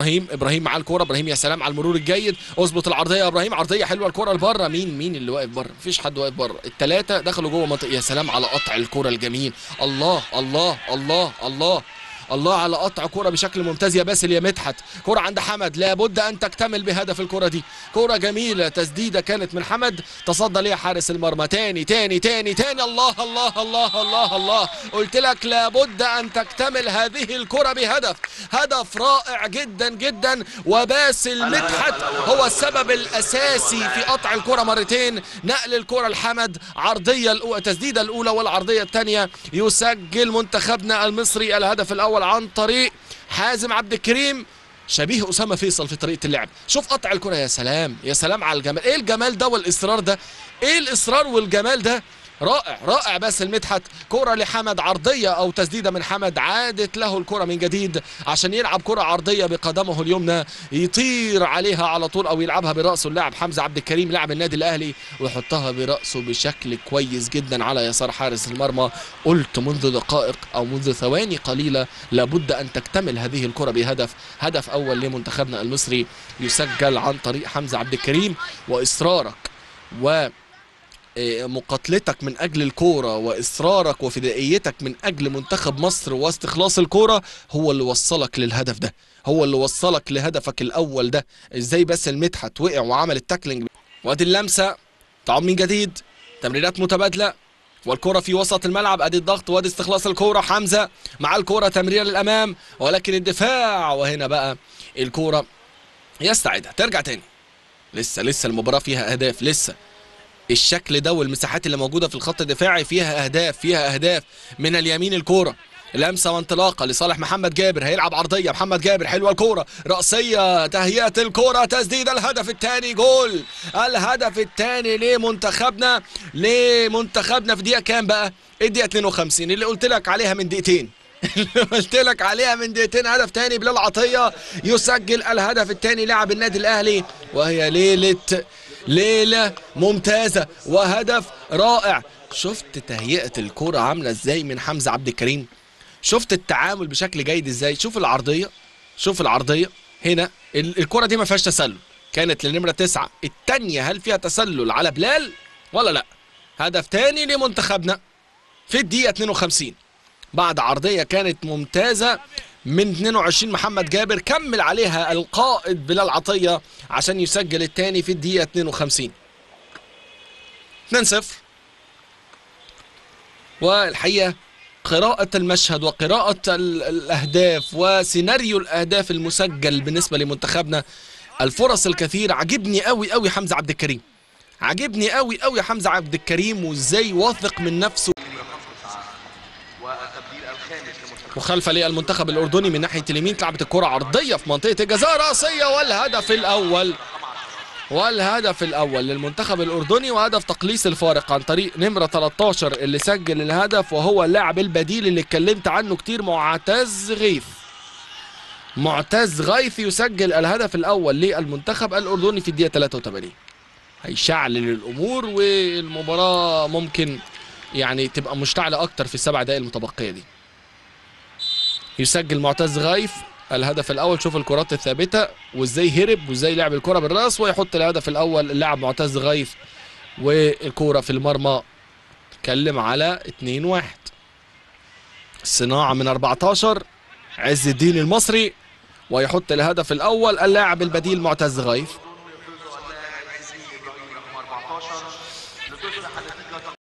ابراهيم ابراهيم مع الكوره ابراهيم يا سلام على المرور الجيد اظبط العرضيه يا ابراهيم عرضيه حلوه الكوره لبره مين مين اللي واقف بره مفيش حد واقف بره الثلاثه دخلوا جوه منطقه يا سلام على قطع الكوره الجميل الله الله الله الله الله على قطع كرة بشكل ممتاز يا باسل يا مدحت كرة عند حمد لابد أن تكتمل بهدف الكرة دي كرة جميلة تسديدة كانت من حمد تصدى ليها حارس المرمى تاني تاني تاني تاني الله الله الله الله الله قلت لك لابد أن تكتمل هذه الكرة بهدف هدف رائع جدا جدا وباسل مدحت هو السبب الأساسي في قطع الكرة مرتين نقل الكرة لحمد عرضية الأولى تسديدة الأولى والعرضية الثانية يسجل منتخبنا المصري الهدف الأول عن طريق حازم عبد الكريم شبيه اسامه فيصل في طريقه اللعب شوف قطع الكره يا سلام يا سلام على الجمال ايه الجمال ده والاصرار ده ايه الاصرار والجمال ده رائع رائع باسل مدحت كرة لحمد عرضية أو تسديدة من حمد عادت له الكرة من جديد عشان يلعب كرة عرضية بقدمه اليمنى يطير عليها على طول أو يلعبها برأسه اللاعب حمزة عبد الكريم لاعب النادي الأهلي ويحطها برأسه بشكل كويس جدا على يسار حارس المرمى قلت منذ دقائق أو منذ ثواني قليلة لابد أن تكتمل هذه الكرة بهدف هدف أول لمنتخبنا المصري يسجل عن طريق حمزة عبد الكريم وإصرارك و مقاتلتك من اجل الكوره واصرارك وفدائيتك من اجل منتخب مصر واستخلاص الكوره هو اللي وصلك للهدف ده هو اللي وصلك لهدفك الاول ده ازاي بس المدحت وقع وعمل التاكلينج وادي اللمسه طعم من جديد تمريرات متبادله والكرة في وسط الملعب ادي الضغط وادي استخلاص الكرة حمزة مع الكرة تمريرة للامام ولكن الدفاع وهنا بقى الكرة يستعيدها ترجع تاني لسه لسه المباراة فيها اهداف لسه الشكل ده والمساحات اللي موجوده في الخط الدفاعي فيها اهداف فيها اهداف من اليمين الكوره لمسه وانطلاقه لصالح محمد جابر هيلعب عرضيه محمد جابر حلوه الكوره راسيه تهيئه الكوره تسديد الهدف الثاني جول الهدف الثاني لمنتخبنا لمنتخبنا في دقيقه كام بقى الدقيقه 52 اللي قلت لك عليها من دقيقتين قلت لك عليها من دقيقتين هدف تاني بلال عطيه يسجل الهدف الثاني لاعب النادي الاهلي وهي ليله ليله ممتازه وهدف رائع شفت تهيئه الكره عامله ازاي من حمزه عبد الكريم شفت التعامل بشكل جيد ازاي شوف العرضيه شوف العرضيه هنا الكره دي ما فيهاش تسلل كانت لنمره تسعة الثانيه هل فيها تسلل على بلال ولا لا هدف تاني لمنتخبنا في الدقيقه 52 بعد عرضيه كانت ممتازه من 22 محمد جابر كمل عليها القائد بلال عطيه عشان يسجل الثاني في الدقيقه 52 2-0 والحقيقه قراءة المشهد وقراءة الأهداف وسيناريو الأهداف المسجل بالنسبة لمنتخبنا الفرص الكثير عجبني قوي قوي حمزة عبد الكريم عجبني قوي قوي حمزة عبد الكريم وازاي واثق من نفسه مخالفه للمنتخب الاردني من ناحيه اليمين لعبت الكره عرضيه في منطقه الجزاء راسيه والهدف الاول والهدف الاول للمنتخب الاردني وهدف تقليص الفارق عن طريق نمره 13 اللي سجل الهدف وهو اللاعب البديل اللي اتكلمت عنه كتير معتز غيث معتز غيث يسجل الهدف الاول للمنتخب الاردني في الدقيقه 83 هيشعلل الامور والمباراه ممكن يعني تبقى مشتعله اكتر في السبع دقائق المتبقيه دي يسجل معتز غايف الهدف الاول شوف الكرات الثابته وازاي هرب وازاي لعب الكره بالراس ويحط الهدف الاول اللاعب معتز غايف والكوره في المرمى اتكلم على 2 1 صناعه من 14 عز الدين المصري ويحط الهدف الاول اللاعب البديل معتز غايف